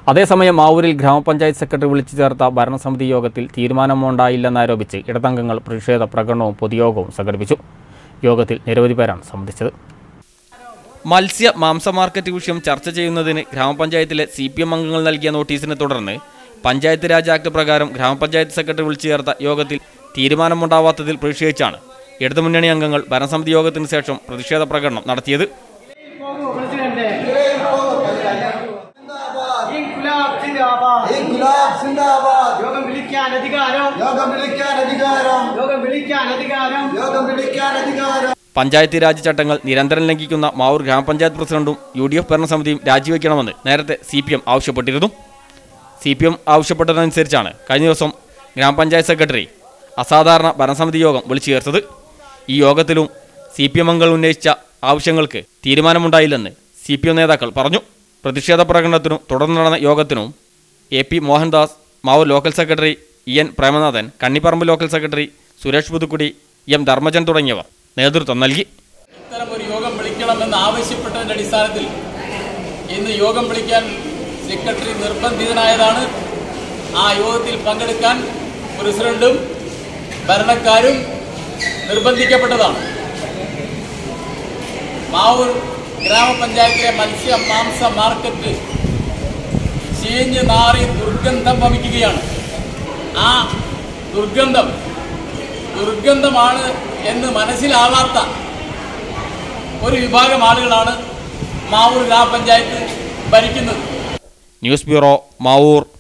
അതേസമയം മാവൂരിൽ ഗ്രാമപഞ്ചായത്ത് സെക്രട്ടറി വിളിച്ചു ചേർത്ത ഭരണസമിതി യോഗത്തിൽ തീരുമാനമുണ്ടായില്ലെന്നാരോപിച്ച് ഇടതംഗങ്ങൾ പ്രതിഷേധ പ്രകടനവും പൊതുയോഗവും സംഘടിപ്പിച്ചു യോഗത്തിൽ നിരവധി പേരാണ് സംബന്ധിച്ചത് മത്സ്യ മാംസ മാർക്കറ്റ് വിഷയം ചർച്ച ചെയ്യുന്നതിന് ഗ്രാമപഞ്ചായത്തിലെ സി പി എം അംഗങ്ങൾ നൽകിയ നോട്ടീസിനെ തുടർന്ന് പഞ്ചായത്ത് രാജ് ആക്ട് പ്രകാരം ഗ്രാമപഞ്ചായത്ത് സെക്രട്ടറി വിളിച്ചു ചേർത്ത യോഗത്തിൽ തീരുമാനമുണ്ടാവാത്തതിൽ പ്രതിഷേധിച്ചാണ് ഇടതുമുന്നണി അംഗങ്ങൾ ഭരണസമിതി യോഗത്തിന് ശേഷം പ്രതിഷേധ പ്രകടനം നടത്തിയത് ഇൻകുലാബ് സിന്ദാബാദ് ഇൻകുലാബ് സിന്ദാബാദ് യോഗം വിളിക്കാൻ അധികാരം യോഗം വിളിക്കാൻ അധികാരം യോഗം വിളിക്കാൻ അധികാരം യോഗം വിളിക്കാൻ അധികാരം പഞ്ചായത്ത് രാജ് ചട്ടങ്ങൾ നിരന്തരം ലംഘിക്കുന്ന മാവൂർ ഗ്രാമപഞ്ചായത്ത് പ്രസിഡന്റും യു ഡി എഫ് ഭരണസമിതിയും രാജിവെക്കണമെന്ന് നേരത്തെ സി പി എം ആവശ്യപ്പെട്ടിരുന്നു സി പി എം ആവശ്യപ്പെട്ടതനുസരിച്ചാണ് കഴിഞ്ഞ ദിവസം ഗ്രാമപഞ്ചായത്ത് സെക്രട്ടറി അസാധാരണ ഭരണസമിതി യോഗം വിളിച്ചു ചേർത്തത് ഈ യോഗത്തിലും സി പി എം അംഗങ്ങൾ ഉന്നയിച്ച ആവശ്യങ്ങൾക്ക് തീരുമാനമുണ്ടായില്ലെന്ന് സി പി എം നേതാക്കൾ പറഞ്ഞു പ്രതിഷേധ പ്രകടനത്തിനും തുടർന്ന് നടന്ന യോഗത്തിനും A P Mohandas Mavoor local secretary E N Premanathan Kannipparamba local secretary Suresh Puthukkudi M Dharmajan തുടങ്ങിയവർ നേതൃത്വം നൽകി ഇത്തരം ഒരു യോഗം വിളിക്കണമെന്ന് ആവശ്യപ്പെട്ടതിന്റെ അടിസ്ഥാനത്തിൽ ഇന്ന് യോഗം വിളിക്കാൻ സെക്രട്ടറി നിർബന്ധിതനായതാണ് ആ യോഗത്തിൽ പങ്കെടുക്കാൻ പ്രസിഡന്റും ഭരണക്കാരും നിർബന്ധിക്കപ്പെട്ടതാണ് മാവൂർ ഗ്രാമപഞ്ചായത്തിലെ മത്സ്യ മാംസ മാർക്കറ്റ് ചീഞ്ഞ് നാറി ദുർഗന്ധം വമിക്കുകയാണ് ആ ദുർഗന്ധം ദുർഗന്ധമാണ് എന്ന് മനസ്സിലാവാത്ത ഒരു വിഭാഗം ആളുകളാണ് മാവൂർ ഗ്രാമപഞ്ചായത്ത് ഭരിക്കുന്നത് ന്യൂസ് ബ്യൂറോ മാവൂർ